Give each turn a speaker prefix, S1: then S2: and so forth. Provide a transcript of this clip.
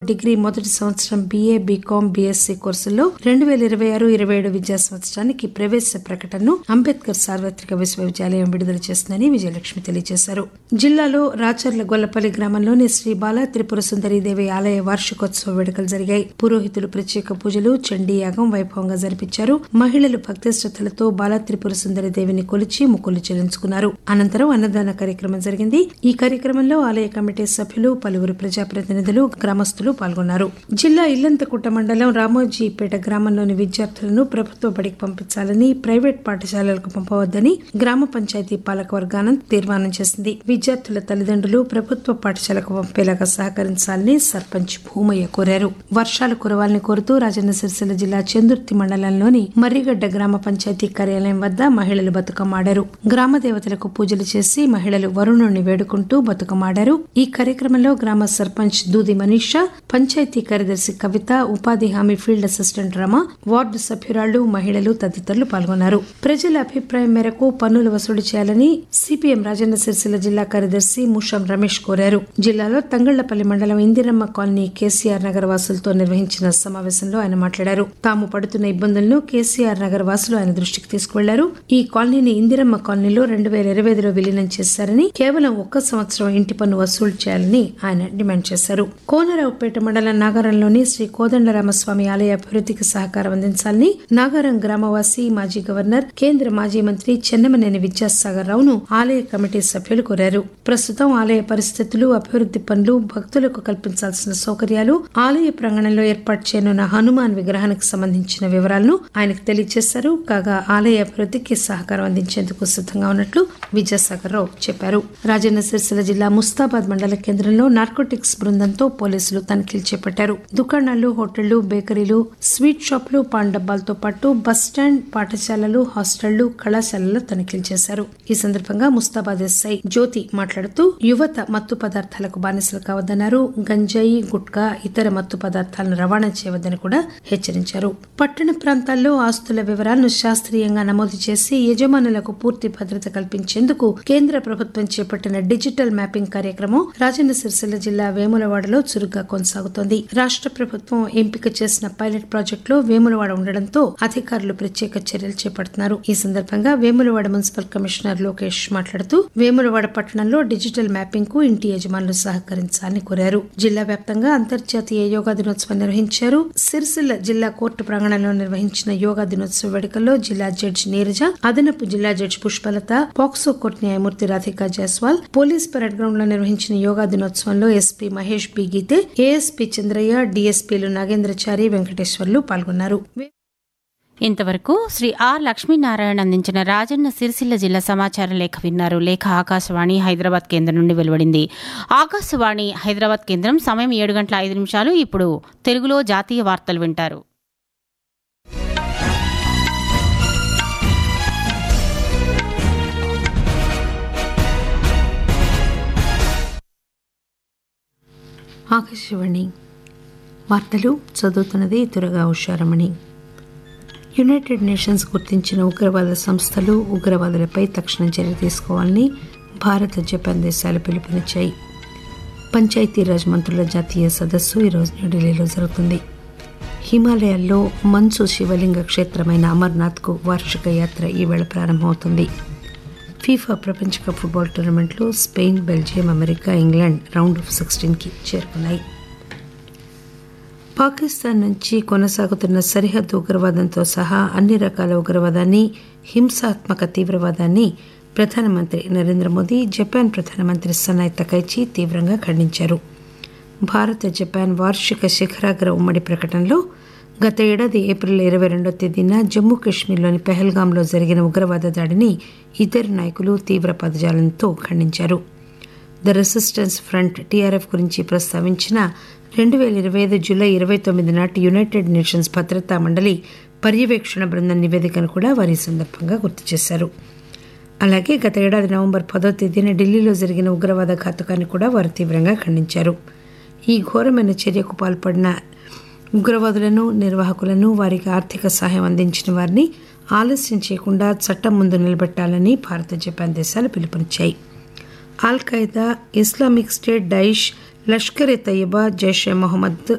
S1: degree మొదటి సంవత్సరం BA BCom BSc కోర్సుల్లో రెండు వేల ఇరవై ఆరు ఇరవై ఏడు విద్యా సంవత్సరానికి ప్రవేశ ప్రకటనను అంబేద్కర్ సార్వత్రిక విశ్వవిద్యాలయం విడుదల చేస్తుందని విజయలక్ష్మి తెలియజేశారు జిల్లాలో రాచర్ల గొల్లపల్లి గ్రామంలోని శ్రీ బాల త్రిపుర సుందరీదేవి ఆలయ వార్షికోత్సవ వేడుకలు జరిగాయి పురోహితులు ప్రత్యేక పూజలు చండీ యాగం వైభవంగా జరిపించారు మహిళలు భక్తి శ్రద్దలతో బాల త్రిపుర సుందరి దేవిని కొలిచి ముక్కులు చెల్లించుకున్నారు అనంతరం అన్నదాన కార్యక్రమం జరిగింది ఈ కార్యక్రమంలో ఆలయ కమిటీ సభ్యులు పలువురు ప్రజాప్రతినిధులు గ్రామస్తులు పాల్గొన్నారు జిల్లా ఇల్లంతకుట్ట మండలం రామోజీపేట గ్రామంలోని విద్యార్థులను ప్రభుత్వ బడికి పంపించాలని ప్రైవేట్ పాఠశాలలకు పంపవద్దని గ్రామ పంచాయతీ పాలక వర్గానం తీర్మానం చేసింది విద్యార్థుల తల్లిదండ్రులు ప్రభుత్వ పాఠశాలకు పంపేలాగా సహకరించాలని సర్పంచ్ భూమయ్య కోరారు వర్షాలు కురవాలని కోరుతూ రాజన్న సిరిసిల్ల జిల్లా చందుర్తి మండలంలోని మర్రిగడ్డ గ్రామ పంచాయతీ కార్యాలయం వద్ద మహిళలు బతుకమ్మ ఆడారు గ్రామ దేవతలకు పూజలు చేసి మహిళలు వరుణుణ్ణి వేడుకుంటూ బతుకమ్మ ఆడారు ఈ కార్యక్రమంలో గ్రామ సర్పంచ్ దూది మనీషా పంచాయతీ కార్యదర్శి కవిత ఉపాధి హామీ ఫీల్డ్ అసిస్టెంట్ రమ వార్డు సభ్యురాళ్లు మహిళలు తదితరులు పాల్గొన్నారు ప్రజల అభిప్రాయం మేరకు పన్నులు వసూలు చేయాలని సిపిఎం రాజన్న సిరిసిల్ల జిల్లా కార్యదర్శి ముషం రమేష్ కోరారు జిల్లాలో తంగళ్లపల్లి మండలం ఇందిరమ్మ కాలనీ కేసీఆర్ నగర్ వాసులతో నిర్వహించిన సమావేశంలో ఆయన మాట్లాడారు తాము పడుతున్న ఇబ్బందులను కేసీఆర్ నగర్ వాసులు ఆయన దృష్టికి తీసుకువెళ్లారు ఈ కాలనీని ఇందిరమ్మ కాలనీలో రెండు వేల ఇరవై ఐదులో విలీనం చేశారని కేవలం ఒక్క సంవత్సరం ఇంటి పన్ను వసూలు చేయాలని ఆయన డిమాండ్ చేశారు కోనరావుపేట మండలం నాగారంలోని శ్రీ కోదండరామస్వామి ఆలయ అభివృద్ధికి సహకారం అందించాలని నాగారం గ్రామవాసి మాజీ గవర్నర్ కేంద్ర మాజీ మంత్రి చెన్నమనేని విద్యాసాగర్ రావును ఆలయ కమిటీ సభ్యులు కోరారు ప్రస్తుతం ఆలయ పరిస్థితులు అభివృద్ది పనులు భక్తులకు కల్పించాల్సిన సౌకర్యాలు ఆలయ ప్రాంగణంలో ఏర్పాటు చేయనున్న హనుమాన్ విగ్రహానికి సంబంధించిన వివరాలను ఆయనకు తెలియజేశారు కాగా ఆలయ అభివృద్ధికి సహకారం అందించేందుకు సిద్ధంగా ఉన్నట్లు విద్యాసాగర్ రావు చెప్పారు రాజన్న సిరిసిల్ల జిల్లా ముస్తాబాద్ మండల కేంద్రంలో నార్కోటిక్స్ బృందంతో పోలీసులు తనిఖీలు చేపట్టారు దుకాణాలు హోటళ్లు బేకరీలు స్వీట్ షాపులు పాన్ డబ్బాలతో పాటు బస్టాండ్ పాఠశాలలు హాస్టళ్లు కళాశాలల్లో తనిఖీలు చేశారు ఈ సందర్భంగా ముస్తాబాద్ ఎస్ఐ జ్యోతి మాట్లాడుతూ యువత మత్తు పదార్థాలకు బానిసలు కావద్దన్నారు గంజాయి గుట్కా ఇతర మత్తు పదార్థాలను రవాణా చేయవద్దని కూడా హెచ్చరించారు పట్టణ ప్రాంతాల్లో ఆస్తుల వివరాలను శాస్త్రీయంగా నమోదు చేసి యజమానులకు పూర్తి భద్రత కల్పించేందుకు కేంద్ర ప్రభుత్వం చేపట్టిన డిజిటల్ మ్యాపింగ్ కార్యక్రమం రాజన్న సిరిసిల్ల జిల్లా వేములవాడలో చురుగ్గా కొనసాగుతోంది రాష్ట్ర ప్రభుత్వం ఎంపిక చేసిన పైలట్ ప్రాజెక్టులో వేములవాడ ఉండడంతో అధికారులు ప్రత్యేక చర్యలు చేపడుతున్నారు ఈ సందర్భంగా వేములవాడ మున్సిపల్ కమిషనర్ లోకేష్ మాట్లాడుతూ వేములవాడ పట్టణంలో డిజిటల్ మ్యాపింగ్ కు ఇంటి యజమానులు సహకరించాలని కోరారు జిల్లా వ్యాప్తంగా అంతర్జాతీయ యోగా దినోత్సవం నిర్వహించారు సిరిసిల్ల జిల్లా కోర్టు ప్రాంగణంలో నిర్వహించిన యోగా దినోత్సవ వేడుకల్లో జిల్లా జడ్జి నీరజ అదనపు జిల్లా జడ్జి పుష్పలత పాక్సో కోర్టు న్యాయమూర్తి Radhika Jaiswal police parade ground లో నిర్వహించిన యోగా దినోత్సవంలో SP Mahesh B Geete ASP Chandraiah డీఎస్పీలు నాగేంద్రచారి వెంకటేశ్వర్లు పాల్గొన్నారు
S2: ఇంతవరకు శ్రీ ఆర్ లక్ష్మీనారాయణ అందించిన రాజన్న సిరిసిల్ల జిల్లా సమాచార లేఖ విన్నారు లేఖ ఆకాశవాణి హైదరాబాద్ కేంద్రం నుండి వెలువడింది ఆకాశవాణి హైదరాబాద్ కేంద్రం సమయం ఏడు గంటల ఐదు నిమిషాలు ఇప్పుడు తెలుగులో జాతీయ వార్తలు వింటారు
S1: ఆకాశవాణి వార్తలు చదువుతున్నది తురగా ఉషారమణి యునైటెడ్ నేషన్స్ గుర్తించిన ఉగ్రవాద సంస్థలు ఉగ్రవాదులపై తక్షణ చర్య తీసుకోవాలని భారత్ జపాన్ దేశాలు పిలుపునిచ్చాయి పంచాయతీరాజ్ మంత్రుల జాతీయ సదస్సు ఈరోజు న్యూఢిల్లీలో జరుగుతుంది హిమాలయాల్లో మంచు శివలింగ క్షేత్రమైన అమర్నాథ్కు వార్షిక యాత్ర ఈవేళ ప్రారంభమవుతుంది ఫీఫా ప్రపంచ కప్ ఫుట్బాల్ టోర్నమెంట్లో Spain Belgium America England round of సిక్స్టీన్కి చేరుకున్నాయి పాకిస్తాన్ నుంచి కొనసాగుతున్న సరిహద్దు ఉగ్రవాదంతో సహా అన్ని రకాల ఉగ్రవాదాన్ని హింసాత్మక తీవ్రవాదాన్ని ప్రధానమంత్రి నరేంద్ర మోదీ జపాన్ ప్రధానమంత్రి సనాయ్ తకైచి తీవ్రంగా ఖండించారు భారత జపాన్ వార్షిక శిఖరాగ్ర ఉమ్మడి ప్రకటనలో గత ఏడాది ఏప్రిల్ ఇరవై రెండో తేదీన జమ్మూ కాశ్మీర్లోని పెహల్గాంలో జరిగిన ఉగ్రవాద దాడిని ఇద్దరు నాయకులు తీవ్ర పదజాలంతో ఖండించారు ద రెసిస్టెన్స్ ఫ్రంట్ టీఆర్ఎఫ్ గురించి ప్రస్తావించిన రెండు వేల ఇరవై ఐదు జూలై ఇరవై తొమ్మిది నాటి యునైటెడ్ నేషన్స్ భద్రతా మండలి పర్యవేక్షణ బృందం నివేదికను కూడా వారి సందర్భంగా గుర్తు చేశారు అలాగే గత ఏడాది నవంబర్ పదో తేదీన ఢిల్లీలో జరిగిన ఉగ్రవాద ఘాతుకాన్ని కూడా వారు తీవ్రంగా ఖండించారు ఈ ఘోరమైన చర్యకు పాల్పడిన ఉగ్రవాదులను నిర్వాహకులను వారికి ఆర్థిక సహాయం అందించిన వారిని ఆలస్యం చేయకుండా చట్టం ముందు నిలబెట్టాలని భారత జపాన్ దేశాలు పిలుపునిచ్చాయి al Qaeda Islamic State Daesh Lashkar e Taiba Jaishe Mohammed